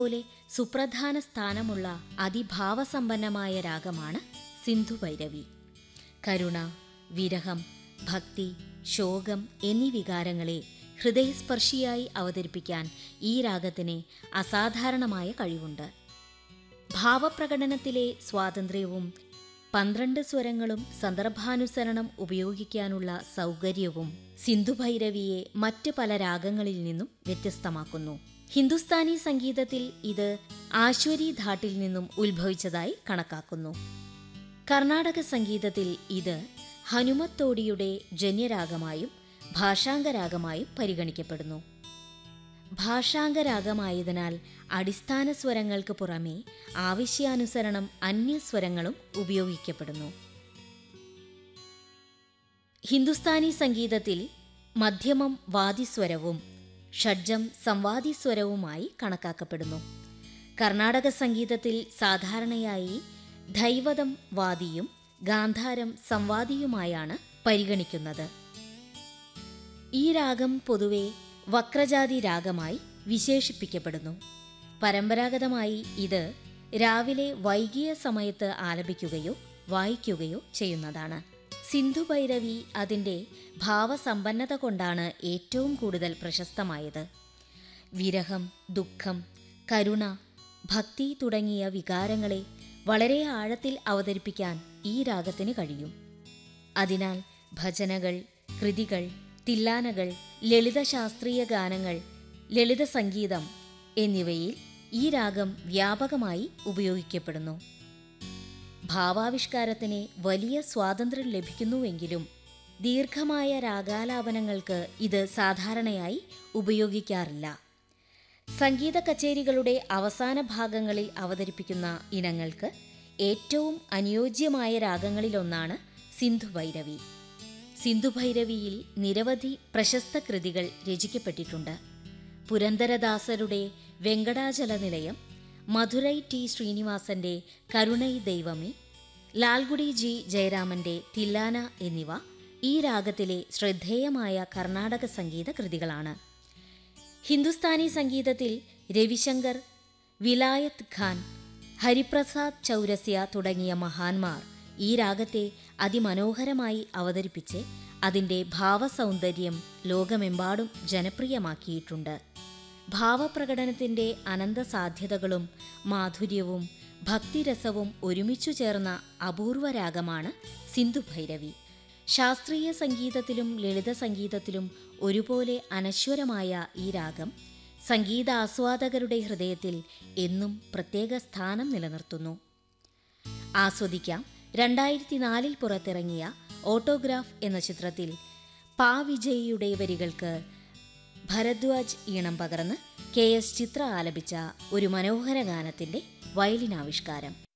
പോലെ സുപ്രധാന സ്ഥാനമുള്ള അതിഭാവസമ്പന്നമായ രാഗമാണ് സിന്ധുഭൈരവി കരുണ വിരഹം ഭക്തി ശോകം എന്നീ വികാരങ്ങളെ ഹൃദയസ്പർശിയായി അവതരിപ്പിക്കാൻ ഈ രാഗത്തിന് അസാധാരണമായ കഴിവുണ്ട് ഭാവപ്രകടനത്തിലെ സ്വാതന്ത്ര്യവും പന്ത്രണ്ട് സ്വരങ്ങളും സന്ദർഭാനുസരണം ഉപയോഗിക്കാനുള്ള സൗകര്യവും സിന്ധുഭൈരവിയെ മറ്റ് പല രാഗങ്ങളിൽ നിന്നും വ്യത്യസ്തമാക്കുന്നു ഹിന്ദുസ്ഥാനി സംഗീതത്തിൽ ഇത് ആശ്വരി ധാട്ടിൽ നിന്നും ഉത്ഭവിച്ചതായി കണക്കാക്കുന്നു കർണാടക സംഗീതത്തിൽ ഇത് ഹനുമത്തോടിയുടെ ജന്യരാഗമായും ഭാഷാംഗരാഗമായും പരിഗണിക്കപ്പെടുന്നു ഭാഷാംഗരാഗമായതിനാൽ അടിസ്ഥാന സ്വരങ്ങൾക്ക് പുറമെ ആവശ്യാനുസരണം അന്യസ്വരങ്ങളും ഉപയോഗിക്കപ്പെടുന്നു ഹിന്ദുസ്ഥാനി സംഗീതത്തിൽ മധ്യമം വാദിസ്വരവും ഷഡ്ജം സംവാദിസ്വരവുമായി കണക്കാക്കപ്പെടുന്നു കർണാടക സംഗീതത്തിൽ സാധാരണയായി ധൈവതം വാദിയും ഗാന്ധാരം സംവാദിയുമായാണ് പരിഗണിക്കുന്നത് ഈ രാഗം പൊതുവെ വക്രജാതി രാഗമായി വിശേഷിപ്പിക്കപ്പെടുന്നു പരമ്പരാഗതമായി ഇത് രാവിലെ വൈകിയ സമയത്ത് ആലപിക്കുകയോ വായിക്കുകയോ ചെയ്യുന്നതാണ് സിന്ധുഭൈരവി അതിൻ്റെ ഭാവസമ്പന്നത കൊണ്ടാണ് ഏറ്റവും കൂടുതൽ പ്രശസ്തമായത് വിരഹം ദുഃഖം കരുണ ഭക്തി തുടങ്ങിയ വികാരങ്ങളെ വളരെ ആഴത്തിൽ അവതരിപ്പിക്കാൻ ഈ രാഗത്തിന് കഴിയും അതിനാൽ ഭജനകൾ കൃതികൾ തില്ലാനകൾ ലളിതശാസ്ത്രീയ ഗാനങ്ങൾ ലളിത സംഗീതം എന്നിവയിൽ ഈ രാഗം വ്യാപകമായി ഉപയോഗിക്കപ്പെടുന്നു ഭാവാവിഷ്കാരത്തിന് വലിയ സ്വാതന്ത്ര്യം ലഭിക്കുന്നുവെങ്കിലും ദീർഘമായ രാഗാലാപനങ്ങൾക്ക് ഇത് സാധാരണയായി ഉപയോഗിക്കാറില്ല സംഗീത കച്ചേരികളുടെ അവസാന ഭാഗങ്ങളിൽ അവതരിപ്പിക്കുന്ന ഇനങ്ങൾക്ക് ഏറ്റവും അനുയോജ്യമായ രാഗങ്ങളിലൊന്നാണ് സിന്ധുഭൈരവി സിന്ധുഭൈരവിയിൽ നിരവധി പ്രശസ്ത കൃതികൾ രചിക്കപ്പെട്ടിട്ടുണ്ട് പുരന്ദരദാസരുടെ വെങ്കടാചല നിലയം മധുരൈ ടി ശ്രീനിവാസന്റെ കരുണൈ ദൈവമേ ലാൽഗുഡി ജി ജയരാമന്റെ തില്ലാന എന്നിവ ഈ രാഗത്തിലെ ശ്രദ്ധേയമായ കർണാടക സംഗീത കൃതികളാണ് ഹിന്ദുസ്ഥാനി സംഗീതത്തിൽ രവിശങ്കർ വിലായത് ഖാൻ ഹരിപ്രസാദ് ചൗരസ്യ തുടങ്ങിയ മഹാന്മാർ ഈ രാഗത്തെ അതിമനോഹരമായി അവതരിപ്പിച്ച് അതിൻ്റെ ഭാവസൗന്ദര്യം ലോകമെമ്പാടും ജനപ്രിയമാക്കിയിട്ടുണ്ട് ഭാവപ്രകടനത്തിൻ്റെ അനന്ത സാധ്യതകളും മാധുര്യവും ഭക്തിരസവും ഒരുമിച്ചു ചേർന്ന അപൂർവ രാഗമാണ് സിന്ധുഭൈരവി ശാസ്ത്രീയ സംഗീതത്തിലും ലളിത സംഗീതത്തിലും ഒരുപോലെ അനശ്വരമായ ഈ രാഗം സംഗീതാസ്വാദകരുടെ ഹൃദയത്തിൽ എന്നും പ്രത്യേക സ്ഥാനം നിലനിർത്തുന്നു ആസ്വദിക്കാം രണ്ടായിരത്തി നാലിൽ പുറത്തിറങ്ങിയ ഓട്ടോഗ്രാഫ് എന്ന ചിത്രത്തിൽ പാ വിജയിയുടെ വരികൾക്ക് ഭരദ്വാജ് ഈണം പകർന്ന് കെ എസ് ചിത്ര ആലപിച്ച ഒരു മനോഹര ഗാനത്തിന്റെ വയലിനാവിഷ്കാരം